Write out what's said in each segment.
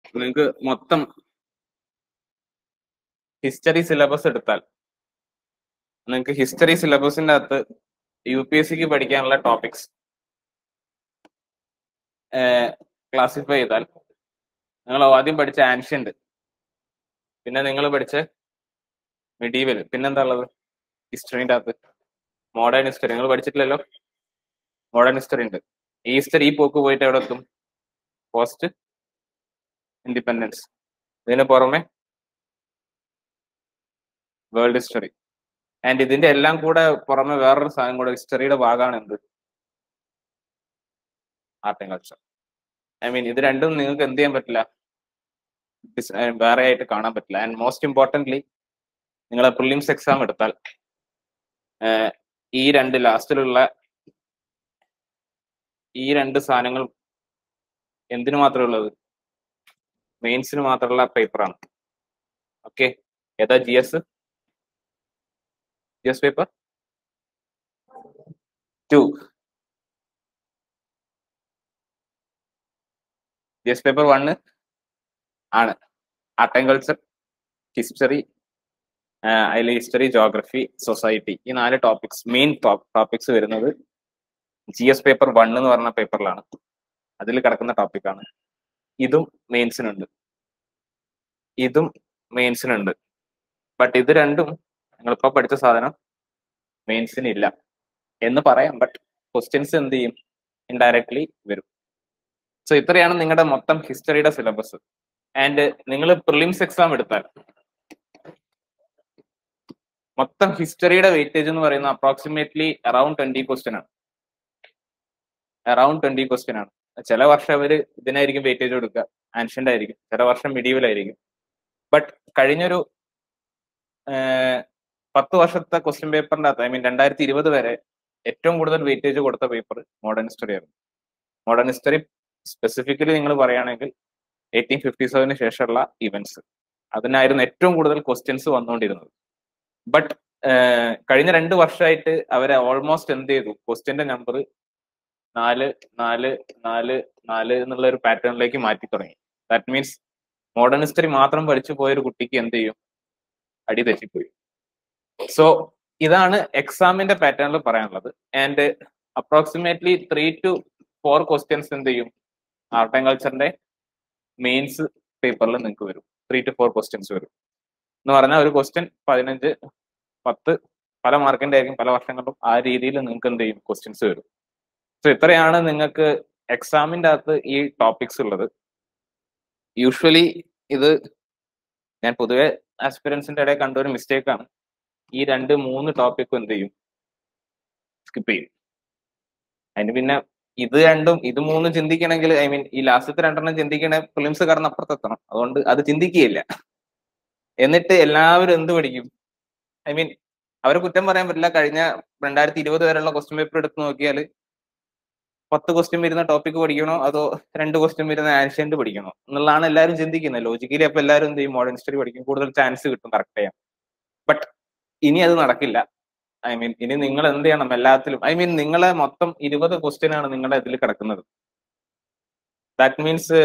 നിങ്ങൾക്ക് മൊത്തം history syllabus എടുത്താൽ നിങ്ങൾക്ക് ഹിസ്റ്ററി സിലബസിന്റെ അകത്ത് യു പി എസ് സിക്ക് പഠിക്കാനുള്ള ടോപ്പിക്സ് ക്ലാസിഫൈ ചെയ്താൽ നിങ്ങൾ ആദ്യം പഠിച്ച ആൻഷ്യന്റ് പിന്നെ നിങ്ങൾ പഠിച്ച മെഡീവൽ പിന്നെന്താ ഉള്ളത് ഹിസ്റ്ററിന്റെ അകത്ത് മോഡേൺ ഹിസ്റ്ററി നിങ്ങൾ പഠിച്ചിട്ടില്ലല്ലോ മോഡേൺ ഹിസ്റ്ററി ഉണ്ട് ഈ ഹിസ്റ്ററി ഈ പോക്ക് പോയിട്ട് എവിടെ എത്തും പോസ്റ്റ് ഇൻഡിപെൻഡൻസ് ഇതിന് പുറമെ വേൾഡ് ഹിസ്റ്ററി ആൻഡ് ഇതിന്റെ എല്ലാം കൂടെ പുറമെ വേറൊരു സാധനം കൂടെ ഹിസ്റ്ററിയുടെ ഭാഗമാണ് എന്ത് art and culture I mean ഇത് രണ്ടും നിങ്ങൾക്ക് എന്ത് ചെയ്യാൻ പറ്റില്ല ഡിസ്- ഏർ വേറെ ആയിട്ട് കാണാൻ പറ്റില്ല ആൻഡ് മോസ്റ്റ് ഇമ്പോർട്ടൻ്റ്ലി നിങ്ങൾ പ്രിലിംസ് എക്സാം എടുത്താൽ ഏർ ഈ രണ്ട് ലാസ്റ്റിലുള്ള ഈ രണ്ട് സാധനങ്ങൾ എന്തിനു മാത്രമേ ഉള്ളത് മെയിൻസിന് മാത്രമുള്ള പേപ്പറാണ് ഓക്കെ ഏതാ G S G S paper two G S paper one ആണ് ആർട്ട് ആൻഡ് കൾച്ചർ ഹിസ്റ്ററി അതിൽ ഹിസ്റ്ററി ജോഗ്രഫി സൊസൈറ്റി ഈ നാല് ടോപ്പിക്സ് മെയിൻ ടോപ്പിക്സ് വരുന്നത് ജി എസ് പേപ്പർ വൺ എന്ന് പറഞ്ഞ പേപ്പറിലാണ് അതിൽ കിടക്കുന്ന ടോപ്പിക്കാണ് ഇതും മെയിൻസിനുണ്ട് ഇതും മെയിൻസിനുണ്ട് ബട്ട് ഇത് രണ്ടും നിങ്ങളിപ്പോ പഠിച്ച സാധനം മെയിൻസിന് ഇല്ല എന്ന് പറയാം ബട്ട് ക്വസ്റ്റ്യൻസ് എന്ത് ചെയ്യും ഇൻഡയറക്ട്ലി വരും സോ ഇത്രയാണ് നിങ്ങളുടെ മൊത്തം ഹിസ്റ്ററിയുടെ സിലബസ് ആൻഡ് നിങ്ങൾ പ്രിലിംസ് എക്സാം എടുത്താൽ മൊത്തം ഹിസ്റ്ററിയുടെ വെയിറ്റേജ് എന്ന് പറയുന്നത് അപ്രോക്സിമേറ്റ്ലി അറൌണ്ട് ട്വന്റി ക്വസ്റ്റ്യൻ ആണ് അറൌണ്ട് ട്വന്റി ക്വസ്റ്റ്യൻ ആണ് ചില വർഷം അവര് ഇതിനായിരിക്കും വെയിറ്റേജ് കൊടുക്കുക ആൻഷ്യന്റ് ആയിരിക്കും ചില വർഷം മിഡീവൽ ആയിരിക്കും ബട്ട് കഴിഞ്ഞൊരു ഏർ, പത്ത് വർഷത്തെ ക്വസ്റ്റ്യൻ പേപ്പറിന്റെ അകത്ത് ഐ മീൻ രണ്ടായിരത്തി ഇരുപത് വരെ ഏറ്റവും കൂടുതൽ വെയിറ്റേജ് കൊടുത്ത പേപ്പർ മോഡേൺ ഹിസ്റ്ററി ആയിരുന്നു മോഡേൺ ഹിസ്റ്ററി സ്പെസിഫിക്കലി നിങ്ങൾ പറയുകയാണെങ്കിൽ എയ്റ്റീൻ ഫിഫ്റ്റി സെവന് ശേഷമുള്ള ഇവന്റ്സ് അതിനായിരുന്നു ഏറ്റവും കൂടുതൽ ക്വസ്റ്റ്യൻസ് വന്നുകൊണ്ടിരുന്നത് ബട്ട് കഴിഞ്ഞ രണ്ട് വർഷമായിട്ട് അവരെ ഓൾമോസ്റ്റ് എന്ത് ചെയ്തു ക്വസ്റ്റ്യന്റെ നമ്പർ നാല് നാല് നാല് നാല് എന്നുള്ള ഒരു പാറ്റേണിലേക്ക് മാറ്റി തുടങ്ങി ദാറ്റ് മീൻസ് മോഡേൺ ഹിസ്റ്ററി മാത്രം പഠിച്ചു പോയ ഒരു കുട്ടിക്ക് എന്ത് ചെയ്യും അടി തെറ്റിപ്പോയി സോ ഇതാണ് എക്സാമിന്റെ പാറ്റേണിൽ പറയാനുള്ളത് and approximately three to four questions എന്ത് ചെയ്യും ആർട്ട് ആൻഡ് കൾച്ചറിന്റെ മെയിൻസ് പേപ്പറിൽ നിങ്ങൾക്ക് വരും ത്രീ ടു ഫോർ ക്വസ്റ്റ്യൻസ് വരും എന്ന് പറഞ്ഞാൽ ഒരു ക്വസ്റ്റ്യൻ പതിനഞ്ച് പത്ത് പല മാർക്കിന്റെ ആയിരിക്കും പല വർഷങ്ങളിലും ആ രീതിയിൽ നിങ്ങൾക്ക് എന്ത് ചെയ്യും ക്വസ്റ്റ്യൻസ് വരും സോ ഇത്രയാണ് നിങ്ങൾക്ക് എക്സാമിന്റെ അകത്ത് ഈ ടോപ്പിക്സ് ഉള്ളത് യൂഷ്വലി ഇത് ഞാൻ പൊതുവെ ആസ്പിറൻസിന്റെ ഇടയിൽ കണ്ട ഒരു മിസ്റ്റേക്ക് ആണ് ഈ രണ്ട് മൂന്ന് ടോപ്പിക്കും എന്ത് ചെയ്യും സ്കിപ്പ് ചെയ്യും അതിന് പിന്നെ ഇത് രണ്ടും ഇത് മൂന്നും ചിന്തിക്കണമെങ്കിൽ ഐ മീൻ ഈ ലാസ്റ്റത്തെ രണ്ടെണ്ണം ചിന്തിക്കണ ഫിലിംസ് കടന്ന് അപ്പുറത്തെത്തണം അതുകൊണ്ട് അത് ചിന്തിക്കുകയില്ല എന്നിട്ട് എല്ലാവരും എന്ത് പഠിക്കും ഐ മീൻ അവരെ കുറ്റം പറയാൻ പറ്റില്ല കഴിഞ്ഞ രണ്ടായിരത്തി ഇരുപത് വരെയുള്ള ക്വസ്റ്റ്യൻ പേപ്പർ എടുത്ത് നോക്കിയാൽ പത്ത് ക്വസ്റ്റ്യൻ വരുന്ന ടോപ്പിക് പഠിക്കണോ അതോ രണ്ട് ക്വസ്റ്റ്യൻ വരുന്ന ആൻഷ്യന്റ് പഠിക്കണോ എന്നുള്ളതാണ് എല്ലാവരും ചിന്തിക്കുന്നത് ലോജിക്കലി അപ്പൊ എല്ലാവരും എന്ത് ചെയ്യും മോഡേൺ ഹിസ്റ്ററി പഠിക്കും കൂടുതൽ ചാൻസ് കിട്ടും കറക്റ്റ് ചെയ്യാൻ ബട്ട് ഇനി അത് നടക്കില്ല ഐ മീൻ ഇനി നിങ്ങൾ എന്ത് ചെയ്യണം എല്ലാത്തിലും ഐ മീൻ നിങ്ങളെ മൊത്തം ഇരുപത് ക്വസ്റ്റ്യൻ ആണ് നിങ്ങളുടെ ഇതിൽ കിടക്കുന്നത് ദാറ്റ് മീൻസ്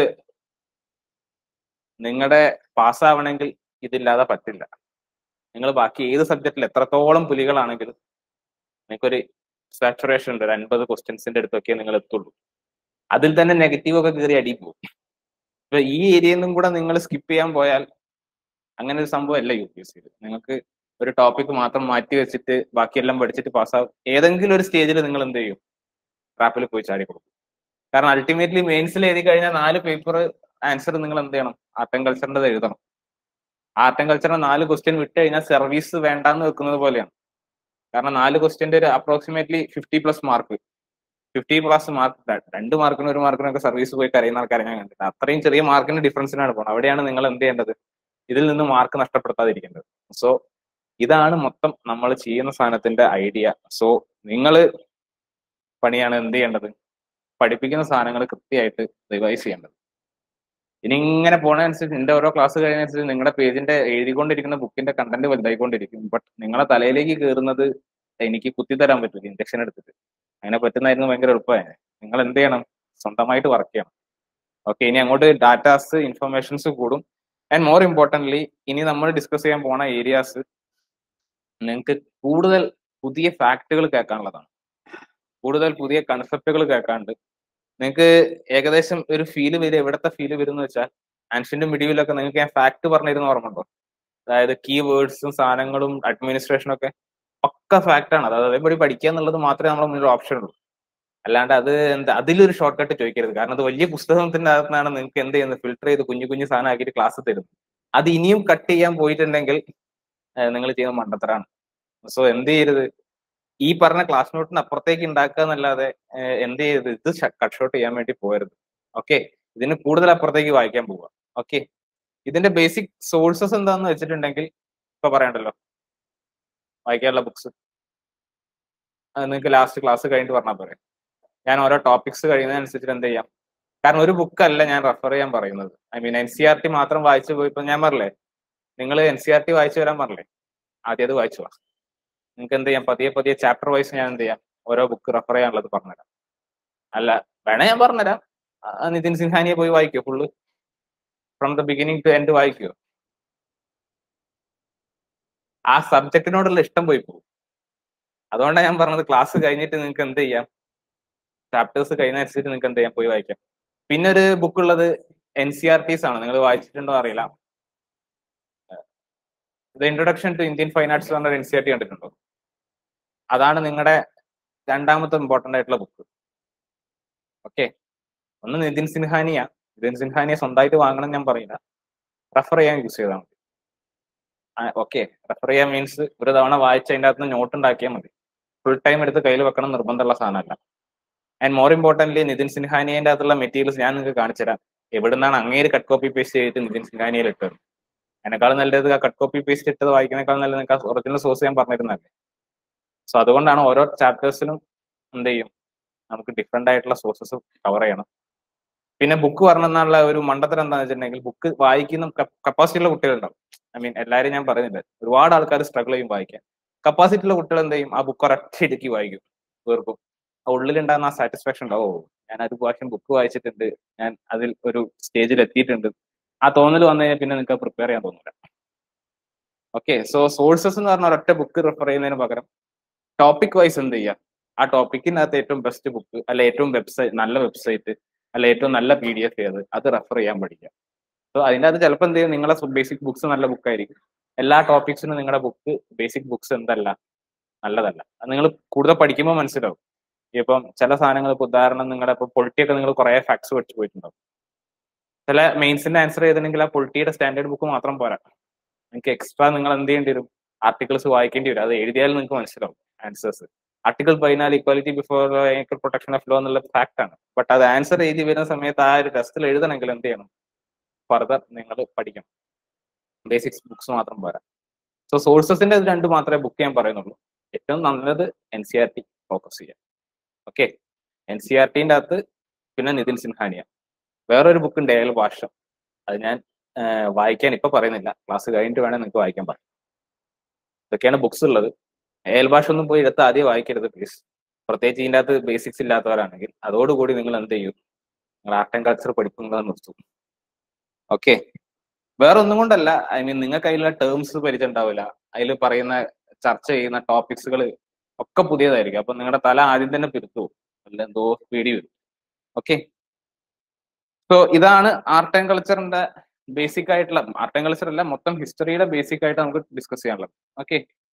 നിങ്ങളുടെ പാസ്സാവണമെങ്കിൽ ഇതില്ലാതെ പറ്റില്ല നിങ്ങൾ ബാക്കി ഏത് സബ്ജക്റ്റിൽ എത്രത്തോളം പുലികളാണെങ്കിലും നിങ്ങൾക്കൊരു സാച്ചുറേഷൻ ഉണ്ട് ഒരു അൻപത് ക്വസ്റ്റ്യൻസിന്റെ അടുത്തൊക്കെ നിങ്ങൾ എത്തുള്ളൂ അതിൽ തന്നെ നെഗറ്റീവ് ഒക്കെ കയറി അടി പോകും ഇപ്പൊ ഈ ഏരിയയിൽ നിന്നും കൂടെ നിങ്ങൾ സ്കിപ്പ് ചെയ്യാൻ പോയാൽ അങ്ങനെ ഒരു സംഭവം അല്ല യു പി എസ് സിയിൽ നിങ്ങൾക്ക് ഒരു ടോപ്പിക് മാത്രം മാറ്റി വെച്ചിട്ട് ബാക്കിയെല്ലാം പഠിച്ചിട്ട് പാസ്സാവും ഏതെങ്കിലും ഒരു സ്റ്റേജിൽ നിങ്ങൾ എന്ത് ചെയ്യും ട്രാപ്പിൽ പോയി ചാടി കൊടുക്കും കാരണം അൾട്ടിമേറ്റ്ലി മെയിൻസിൽ എഴുതി കഴിഞ്ഞാൽ നാല് പേപ്പർ ആൻസർ നിങ്ങൾ എന്ത് ചെയ്യണം ആർട്ട് ആൻഡ് കൾച്ചറിന്റെ എഴുതണം ആർട്ട് ആൻഡ് കൾച്ചറിന്റെ നാല് ക്വസ്റ്റ്യൻ വിട്ട് കഴിഞ്ഞാൽ സർവീസ് വേണ്ടാന്ന് വെക്കുന്നത് പോലെയാണ് കാരണം നാല് ക്വസ്റ്റ്യന്റെ ഒരു approximately fifty plus mark fifty plus mark രണ്ട് മാർക്കിനും ഒരു മാർക്കിനൊക്കെ സർവീസ് പോയി കരയുന്ന ആൾക്കാരെ ഞാൻ കണ്ടിട്ടുണ്ട് അത്രയും ചെറിയ മാർക്കിന്റെ ഡിഫറൻസിനാണ് പോകുന്നത് അവിടെയാണ് നിങ്ങൾ എന്ത് ചെയ്യേണ്ടത് ഇതിൽ നിന്ന് മാർക്ക് നഷ്ടപ്പെടുത്താതിരിക്കേണ്ടത് സോ ഇതാണ് മൊത്തം നമ്മൾ ചെയ്യുന്ന സാധനത്തിന്റെ ഐഡിയ സോ നിങ്ങൾ പണിയാണ് എന്ത് ചെയ്യേണ്ടത് പഠിപ്പിക്കുന്ന സാധനങ്ങൾ കൃത്യമായിട്ട് റിവൈസ് ചെയ്യേണ്ടത് ഇനി ഇങ്ങനെ പോണതനുസരിച്ച് എന്റെ ഓരോ ക്ലാസ് കഴിയുന്നതനുസരിച്ച് നിങ്ങളുടെ പേജിന്റെ എഴുതിക്കൊണ്ടിരിക്കുന്ന ബുക്കിന്റെ കണ്ടന്റ് വലുതായിക്കൊണ്ടിരിക്കും ബട്ട് നിങ്ങളെ തലയിലേക്ക് കയറുന്നത് എനിക്ക് കുത്തിത്തരാൻ പറ്റില്ല ഇൻജക്ഷൻ എടുത്തിട്ട് അങ്ങനെ പറ്റുന്നതായിരുന്നു ഭയങ്കര എളുപ്പമായി നിങ്ങൾ എന്ത് ചെയ്യണം സ്വന്തമായിട്ട് വർക്ക് ചെയ്യണം ഓക്കെ ഇനി അങ്ങോട്ട് ഡാറ്റാസ് ഇൻഫർമേഷൻസ് കൂടും ആൻഡ് മോർ ഇമ്പോർട്ടൻ്റ്ലി ഇനി നമ്മൾ ഡിസ്കസ് ചെയ്യാൻ പോണ ഏരിയാസ് നിങ്ങൾക്ക് കൂടുതൽ പുതിയ ഫാക്ടുകൾ കേൾക്കാനുള്ളതാണ് കൂടുതൽ പുതിയ കൺസെപ്റ്റുകൾ കേൾക്കാണ്ട് നിങ്ങൾക്ക് ഏകദേശം ഒരു ഫീല് വരും എവിടത്തെ ഫീല് വരും എന്ന് വെച്ചാൽ ആൻഷ്യന്റ് മിഡിവിലൊക്കെ നിങ്ങൾക്ക് ഞാൻ ഫാക്ട് പറഞ്ഞിരുന്ന ഓർമ്മയുണ്ടോ അതായത് കീ വേർഡ്സും സാധനങ്ങളും അഡ്മിനിസ്ട്രേഷനും ഒക്കെ പക്ക ഫാക്ട് ആണ് അതായത് അതേപടി പഠിക്കുക എന്നുള്ളത് മാത്രമേ നമ്മുടെ മുന്നിൽ ഓപ്ഷൻ ഉള്ളൂ അല്ലാണ്ട് അത് എന്താ അതിലൊരു ഷോർട്ട് കട്ട് ചോദിക്കരുത് കാരണം അത് വലിയ പുസ്തകത്തിന്റെ അകത്താണ് നിങ്ങൾക്ക് എന്ത് ചെയ്യുന്നത് ഫിൽട്ടർ ചെയ്ത് കുഞ്ഞു കുഞ്ഞു സാധനം ആക്കിയിട്ട് ക്ലാസ് തരുന്നത് അത് ഇനിയും കട്ട് ചെയ്യാൻ പോയിട്ടുണ്ടെങ്കിൽ നിങ്ങൾ ചെയ്യുന്ന മണ്ടത്തരാണ് സോ എന്ത് ചെയ്യരുത് ഈ പറഞ്ഞ ക്ലാസ് നോട്ടിന് അപ്പുറത്തേക്ക് ഉണ്ടാക്കുക എന്നല്ലാതെ ഏഹ് എന്ത് ചെയ്യരുത് ഇത് കട്ട് ഷോട്ട് ചെയ്യാൻ വേണ്ടി പോകരുത് ഓക്കെ ഇതിന് കൂടുതൽ അപ്പുറത്തേക്ക് വായിക്കാൻ പോവുക ഓക്കെ ഇതിന്റെ ബേസിക് സോഴ്സസ് എന്താന്ന് വെച്ചിട്ടുണ്ടെങ്കിൽ ഇപ്പൊ പറയണ്ടല്ലോ വായിക്കാനുള്ള ബുക്സ് നിങ്ങൾക്ക് ലാസ്റ്റ് ക്ലാസ് കഴിഞ്ഞിട്ട് പറഞ്ഞാൽ പോരെ ഞാൻ ഓരോ ടോപ്പിക്സ് കഴിയുന്നതനുസരിച്ചിട്ട് എന്ത് ചെയ്യാം കാരണം ഒരു ബുക്കല്ല ഞാൻ റെഫർ ചെയ്യാൻ പറയുന്നത് I mean N C R T മാത്രം വായിച്ചു പോയി ഇപ്പൊ ഞാൻ പറഞ്ഞില്ലേ നിങ്ങൾ എൻ സി ആർ ടി വായിച്ചു വരാൻ പറഞ്ഞില്ലേ ആദ്യം അത് വായിച്ചു വാ നിങ്ങൾക്ക് എന്ത് ചെയ്യാം പതിയെ പതിയെ ചാപ്റ്റർ വൈസ് ഞാൻ എന്ത് ചെയ്യാം ഓരോ ബുക്ക് റെഫർ ചെയ്യാനുള്ളത് പറഞ്ഞുതരാം അല്ല വേണേ ഞാൻ പറഞ്ഞുതരാം ആ, നിതിൻ സിൻഹാനിയെ പോയി വായിക്കോ full from the beginning to end വായിക്കോ ആ സബ്ജക്റ്റിനോടുള്ള ഇഷ്ടം പോയി പോകും അതുകൊണ്ടാണ് ഞാൻ പറഞ്ഞത് ക്ലാസ് കഴിഞ്ഞിട്ട് നിങ്ങൾക്ക് എന്ത് ചെയ്യാം ചാപ്റ്റേഴ്സ് കഴിഞ്ഞനുസരിച്ച് നിങ്ങൾക്ക് എന്ത് ചെയ്യാം പോയി വായിക്കാം പിന്നെ ഒരു ബുക്ക് ഉള്ളത് എൻ സി ആർ ടീസ് ആണ് നിങ്ങൾ വായിച്ചിട്ടുണ്ടോ അറിയില്ല the introduction to Indian fine arts പറഞ്ഞ എൻ സി ആർ ടി കണ്ടിട്ടുണ്ടോ അതാണ് നിങ്ങളുടെ രണ്ടാമത്തെ ഇമ്പോർട്ടന്റ് ആയിട്ടുള്ള ബുക്ക് ഓക്കെ ഒന്ന് നിതിൻ സിൻഹാനിയ നിതിൻ സിൻഹാനിയെ സ്വന്തമായിട്ട് വാങ്ങണം ഞാൻ പറയില്ല റെഫർ ചെയ്യാൻ യൂസ് ചെയ്താൽ മതി ഓക്കെ റെഫർ ചെയ്യാൻ മീൻസ് ഒരു തവണ വായിച്ച് അതിൻ്റെ അകത്ത് നോട്ട് ഉണ്ടാക്കിയാൽ മതി ഫുൾ ടൈം എടുത്ത് കയ്യിൽ വെക്കണം നിർബന്ധമുള്ള സാധനമല്ല ആൻഡ് മോർ ഇമ്പോർട്ടൻ്റ്ലി നിതിൻ സിൻഹാനിയന്റെ അകത്തുള്ള മെറ്റീരിയൽസ് ഞാൻ നിങ്ങൾക്ക് കാണിച്ചുതരാം എവിടുന്നാണ് അങ്ങേര് കട്ട് കോപ്പി പേസ്റ്റ് ചെയ്തിട്ട് നിതിൻ സിൻഹാനിയയിൽ ഇട്ടത് അതിനേക്കാളും നല്ലത് ആ കട്ട് കോപ്പി പേസ്റ്റ് ഇട്ടത് വായിക്കുന്നേക്കാളും നല്ലത് നിങ്ങൾക്ക് ഒറിജിനൽ സോഴ്സ് ഞാൻ പറഞ്ഞിരുന്നല്ലേ സോ അതുകൊണ്ടാണ് ഓരോ ചാപ്റ്റേഴ്സിനും എന്ത് ചെയ്യും നമുക്ക് ഡിഫറെന്റ് ആയിട്ടുള്ള സോഴ്സസ് കവർ ചെയ്യണം പിന്നെ ബുക്ക് പറഞ്ഞെന്നുള്ള ഒരു മണ്ടത്തരം എന്താണെന്ന് വെച്ചിട്ടുണ്ടെങ്കിൽ ബുക്ക് വായിക്കുന്ന കപ്പാസിറ്റി ഉള്ള കുട്ടികളുണ്ടാവും ഐ മീൻ എല്ലാവരും ഞാൻ പറയുന്നില്ല ഒരുപാട് ആൾക്കാർ സ്ട്രഗിൾ ചെയ്യും വായിക്കാൻ കപ്പാസിറ്റി ഉള്ള കുട്ടികൾ എന്ത് ചെയ്യും ആ ബുക്ക് ഒരൊറ്റ ഇടുക്കി വായിക്കും തീർക്കും ആ ഉള്ളിലുണ്ടാകുന്ന ആ സാറ്റിസ്ഫാക്ഷൻ ഉണ്ടാവും ഓ ഞാൻ ഒരു പ്രാവശ്യം ബുക്ക് വായിച്ചിട്ടുണ്ട് ഞാൻ അതിൽ ഒരു സ്റ്റേജിൽ എത്തിയിട്ടുണ്ട് ആ തോന്നൽ വന്നു കഴിഞ്ഞാൽ പിന്നെ നിങ്ങൾക്ക് പ്രിപ്പയർ ചെയ്യാൻ തോന്നില്ല ഓക്കെ സോ സോഴ്സസ് എന്ന് പറഞ്ഞ ഒരൊറ്റ ബുക്ക് റെഫർ ചെയ്യുന്നതിന് പകരം ടോപ്പിക് വൈസ് എന്ത് ചെയ്യുക ആ ടോപ്പിക്കിനകത്ത് ഏറ്റവും ബെസ്റ്റ് ബുക്ക് അല്ല ഏറ്റവും വെബ്സൈറ്റ് നല്ല വെബ്സൈറ്റ് അല്ല ഏറ്റവും നല്ല പി ഡി എഫ് ഏത് അത് റെഫർ ചെയ്യാൻ പഠിക്കുക സോ അതിൻ്റെ അകത്ത് ചിലപ്പോൾ എന്ത് ചെയ്യും നിങ്ങളെ ബേസിക് ബുക്സ് നല്ല ബുക്കായിരിക്കും എല്ലാ ടോപ്പിക്സിനും നിങ്ങളുടെ ബുക്ക് ബേസിക് ബുക്സ് എന്തല്ല നല്ലതല്ല അത് നിങ്ങൾ കൂടുതൽ പഠിക്കുമ്പോൾ മനസ്സിലാവും ഇപ്പം ചില സാധനങ്ങൾ ഇപ്പൊ ഉദാഹരണം നിങ്ങളുടെ ഇപ്പൊ പൊളിറ്റി ഒക്കെ നിങ്ങൾ കുറെ ഫാക്ട്സ് പഠിച്ചു പോയിട്ടുണ്ടാവും ചില മെയിൻസിന്റെ ആൻസർ ചെയ്തിട്ടുണ്ടെങ്കിൽ ആ പൊളിറ്റിയുടെ സ്റ്റാൻഡേർഡ് ബുക്ക് മാത്രം പോരാ നിങ്ങൾക്ക് എക്സ്ട്രാ നിങ്ങൾ എന്ത് ചെയ്യേണ്ടി വരും ആർട്ടിക്കിൾസ് വായിക്കേണ്ടി വരും അത് എഴുതിയാൽ നിങ്ങൾക്ക് മനസ്സിലാവും ആൻസേഴ്സ് ആർട്ടിക്കിൾ പതിനാല് equality before protection of law എന്നുള്ള ഫാക്ട് ആണ് ബട്ട് അത് ആൻസർ എഴുതി വരുന്ന സമയത്ത് ആ ഒരു ടെസ്റ്റിൽ എഴുതണമെങ്കിൽ എന്ത് ചെയ്യണം ഫർദർ നിങ്ങൾ പഠിക്കണം ബേസിക്സ് ബുക്സ് മാത്രം പോരാ സോ സോഴ്സസിന്റെ ഇത് രണ്ട് മാത്രമേ ബുക്ക് ചെയ്യാൻ പറയുന്നുള്ളൂ ഏറ്റവും നല്ലത് N C R T focus ചെയ്യാം ഓക്കെ എൻ സി ആർ ടിന്റെ അകത്ത് പിന്നെ നിതിൻ സിൻഹാനിയ വേറൊരു ബുക്ക് ഉണ്ട് ഏഴ് ഭാഷ അത് ഞാൻ ആഹ് വായിക്കാൻ ഇപ്പൊ പറയുന്നില്ല ക്ലാസ് കഴിഞ്ഞിട്ട് വേണേൽ നിങ്ങൾക്ക് വായിക്കാൻ പറയാം ഇതൊക്കെയാണ് ബുക്സ് ഉള്ളത് ഏൽ ഭാഷ ഒന്നും പോയി എടുത്ത് ആദ്യം വായിക്കരുത് പ്ലീസ് പ്രത്യേകിച്ച് ഇതിൻ്റെ അകത്ത് ബേസിക്സ് ഇല്ലാത്തവരാണെങ്കിൽ അതോടുകൂടി നിങ്ങൾ എന്ത് ചെയ്യും നിങ്ങൾ ആർട്ട് ആൻഡ് കൾച്ചർ പഠിക്കുന്നത് നിർത്തും ഓക്കെ വേറെ ഒന്നും കൊണ്ടല്ല ഐ മീൻ നിങ്ങൾക്ക് അതിലുള്ള ടേംസ് പരിചയം ഉണ്ടാവില്ല അതിൽ പറയുന്ന ചർച്ച ചെയ്യുന്ന ടോപ്പിക്സുകൾ ഒക്കെ പുതിയതായിരിക്കും അപ്പൊ നിങ്ങളുടെ തല ആദ്യം തന്നെ പിരുത്തു പോകും അല്ല എന്തോ പേടി വരും ഓക്കെ സോ ഇതാണ് ആർട്ട് ആൻഡ് കൾച്ചറിന്റെ ബേസിക് ആയിട്ടുള്ള ആർട്ട് ആൻഡ് കൾച്ചർ അല്ല മൊത്തം ഹിസ്റ്ററിയുടെ ബേസിക് ആയിട്ട് നമുക്ക് ഡിസ്കസ് ചെയ്യാനുള്ളത് ഓക്കെ